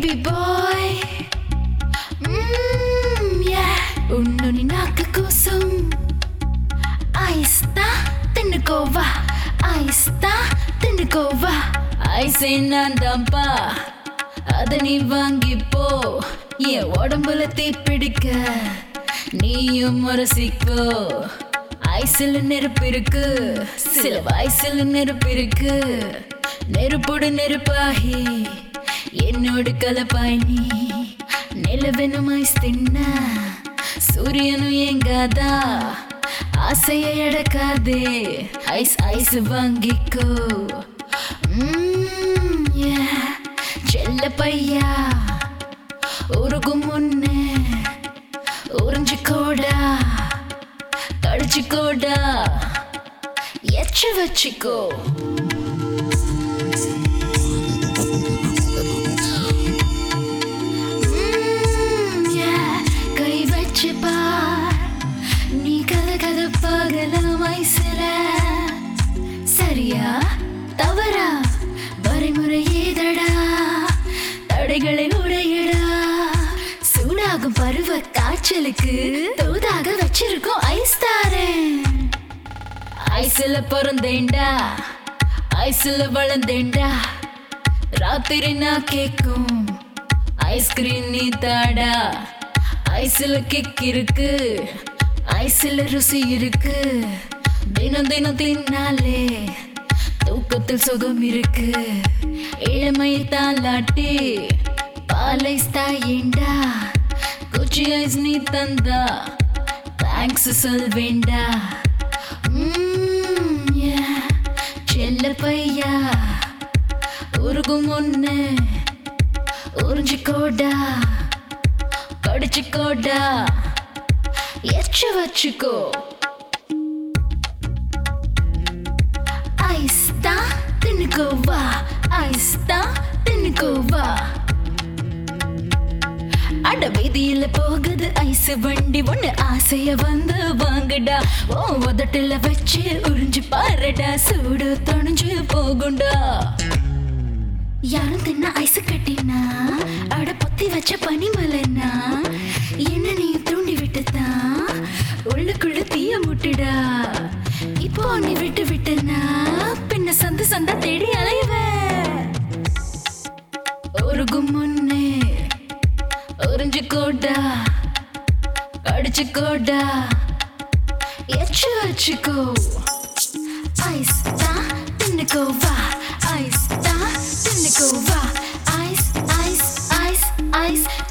baby boy mm, yeah ఉన్ను నీ నాక కోసం ஐஸ்தா தின்னுக்கோவா ஐஸ்தா தின்னுக்கோவா ஐசை நான் தான்ப்பா அத நீ வாங்கிப்போ என் உடம்புல தீப்பிடிக்க நீயும் முரசிக்கோ ஐசில் நெருப்பு இருக்கு சில வயசுல நெருப்பு இருக்கு நெருப்போடு நெருப்பாகி என்னோடு கலப்பாய் நீ நிலவெனும் ஐஸ் தின்ன சூரியனும் எங்காதா ஆசையை அடக்காதே ஐஸ் ஐஸ் வாங்கிக்கோ ம்ம், yeah. செல்ல பையா உருகும் முன்னே உறிஞ்சிக்கோடா கடிச்சிக்கோடா எச்ச வச்சுக்கோ ம்ம், yeah. கை வச்சு பார் நீ கத கத பகலாம் ஐசில சரியா தவறா வரைமுறை ஏதடா தடைகளை உடையடா சூடாகும் பருவ காய்ச்சலுக்கு தூதாக வச்சிருக்கோம் ஐஸ் தாரேன் ஐஸ்ல பிறந்தேன்டா ஐஸ்ல வளர்ந்தேன்டா ராத்திரி நான் கேக்கும் ஐஸ்கிரீம் நீ தாடா ஐஸ்ல கிக் இருக்கு ஐஸ்ல ருசி இருக்கு தினம் தினம் தின்னாலே தூக்கத்தில் சுகம் இருக்கு இளமை தாலாட்டி பாலை தாயேண்டா குச்சி ஐஸ் நீ தந்தா தேங்க்ஸ் சொல்வேண்டா ம்ம், yeah. செல்ல பையா உருகும் ஒண்ணு உறிஞ்சிக்கோடா கடிச்சிக்கோடா எச்ச வச்சுக்கோ ஐஸ் தான் தின்னுக்கோவா ஐஸ் தான் தின்னுக்கோவா அட வீதியில போகுது ஐஸ் வண்டி ஒண்ணு ஆசைய வந்து வாங்குடா ஓ உதட்டுல வச்சு உறிஞ்சு பாருடா சூடு தொணிஞ்சு போகுண்டா யாரும் தின்ன ஐஸ் கட்டினா அட பொத்தி வச்ச பனிமலைனா என்ன நீ தூண்டி விட்டுதான் உள்ளுக்குள்ள தீய முட்டுடா இப்போ நீ விட்டு விட்டனா பின்ன சந்து சந்தா தேடி அலைவேன் உருகும் முன்னே உறிஞ்சிக்கோடா அடிச்சுக்கோடா எச்சு வச்சுக்கோ ஐஸ் தான் தின்னுக்கோவா ஐஸ் தான் தின்னுக்கோவா ஐஸ் ஐஸ் ஐஸ் ஐஸ்